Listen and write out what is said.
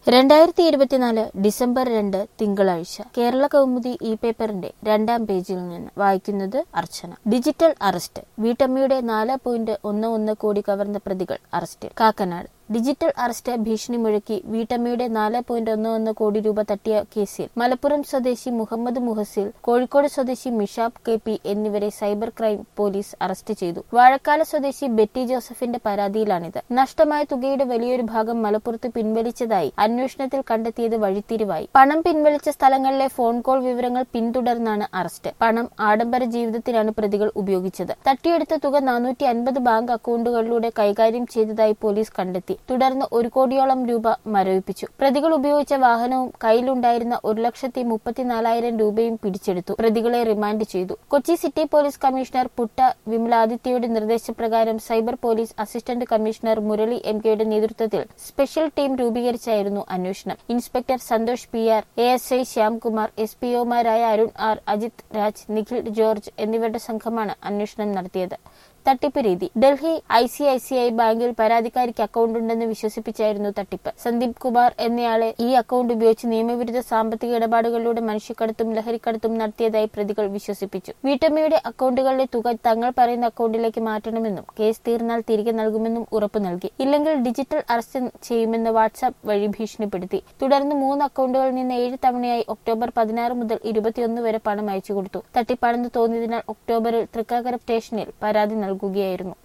രണ്ടായിരത്തി ഇരുപത്തിനാല് ഡിസംബർ രണ്ട് തിങ്കളാഴ്ച കേരള കൗമുദി ഇ പേപ്പറിന്റെ രണ്ടാം പേജിൽ നിന്ന് വായിക്കുന്നത് അർച്ചന ഡിജിറ്റൽ അറസ്റ്റ് വീട്ടമ്മയുടെ നാല് പോയിന്റ് ഒന്ന് ഒന്ന് കോടി കവർന്ന പ്രതികൾ അറസ്റ്റിൽ കാക്കനാട് ഡിജിറ്റൽ അറസ്റ്റ് ഭീഷണി മുഴക്കി വീട്ടമ്മയുടെ നാല് പോയിന്റ് ഒന്ന് ഒന്ന് കോടി രൂപ തട്ടിയ കേസിൽ മലപ്പുറം സ്വദേശി മുഹമ്മദ് മുഹസിൽ കോഴിക്കോട് സ്വദേശി മിഷാബ് കെ പി എന്നിവരെ സൈബർ ക്രൈം പോലീസ് അറസ്റ്റ് ചെയ്തു വാഴക്കാല സ്വദേശി ബെറ്റി ജോസഫിന്റെ പരാതിയിലാണിത് നഷ്ടമായ തുകയുടെ വലിയൊരു ഭാഗം മലപ്പുറത്ത് പിൻവലിച്ചതായി അന്വേഷണത്തിൽ കണ്ടെത്തിയത് വഴിത്തിരിവായി പണം പിൻവലിച്ച സ്ഥലങ്ങളിലെ ഫോൺ കോൾ വിവരങ്ങൾ പിന്തുടർന്നാണ് അറസ്റ്റ് പണം ആഡംബര ജീവിതത്തിനാണ് പ്രതികൾ ഉപയോഗിച്ചത് തട്ടിയെടുത്ത തുക നാനൂറ്റി അൻപത് ബാങ്ക് അക്കൗണ്ടുകളിലൂടെ കൈകാര്യം ചെയ്തതായി പോലീസ് കണ്ടെത്തി തുടർന്ന് ഒരു കോടിയോളം രൂപ മരവിപ്പിച്ചു പ്രതികൾ ഉപയോഗിച്ച വാഹനവും കയ്യിലുണ്ടായിരുന്ന ഒരു ലക്ഷത്തി മുപ്പത്തിനാലായിരം രൂപയും പിടിച്ചെടുത്തു പ്രതികളെ റിമാൻഡ് ചെയ്തു Kochi city police commissioner Putta വിമലാദിത്യയുടെ നിർദ്ദേശപ്രകാരം cyber police assistant commissioner Murali M കെയുടെ നേതൃത്വത്തിൽ സ്പെഷ്യൽ ടീം രൂപീകരിച്ചായിരുന്നു അന്വേഷണം inspector Santhosh P R A S I Shyamkumar S P ഒമാരായ അരുൺ ആർ അജിത് രാജ് നിഖിൽ ജോർജ് എന്നിവരുടെ സംഘമാണ് അന്വേഷണം നടത്തിയത് തട്ടിപ്പ് രീതി Delhi I C I C I ബാങ്കിൽ പരാതിക്കാരിക്ക് അക്കൗണ്ട് ഉണ്ടെന്ന് വിശ്വസിപ്പിച്ചായിരുന്നു തട്ടിപ്പ് സന്ദീപ് കുമാർ എന്നയാളെ ഈ അക്കൗണ്ട് ഉപയോഗിച്ച് നിയമവിരുദ്ധ സാമ്പത്തിക ഇടപാടുകളിലൂടെ മനുഷ്യക്കടത്തും ലഹരിക്കടത്തും നടത്തിയതായി പ്രതികൾ വിശ്വസിപ്പിച്ചു വീട്ടമ്മയുടെ അക്കൗണ്ടുകളിലെ തുക തങ്ങൾ പറയുന്ന അക്കൗണ്ടിലേക്ക് മാറ്റണമെന്നും കേസ് തീർന്നാൽ തിരികെ നൽകുമെന്നും ഉറപ്പു നൽകി ഇല്ലെങ്കിൽ ഡിജിറ്റൽ അറസ്റ്റ് ചെയ്യുമെന്ന് വാട്സാപ്പ് വഴി ഭീഷണിപ്പെടുത്തി തുടർന്ന് മൂന്ന് അക്കൗണ്ടുകളിൽ നിന്ന് ഏഴ് തവണയായി ഒക്ടോബർ പതിനാറ് മുതൽ ഇരുപത്തിയൊന്ന് വരെ പണം അയച്ചു കൊടുത്തു തട്ടിപ്പാണെന്ന് തോന്നിയതിനാൽ ഒക്ടോബറിൽ തൃക്കാക്കര സ്റ്റേഷനിൽ പരാതി നൽകുകയായിരുന്നു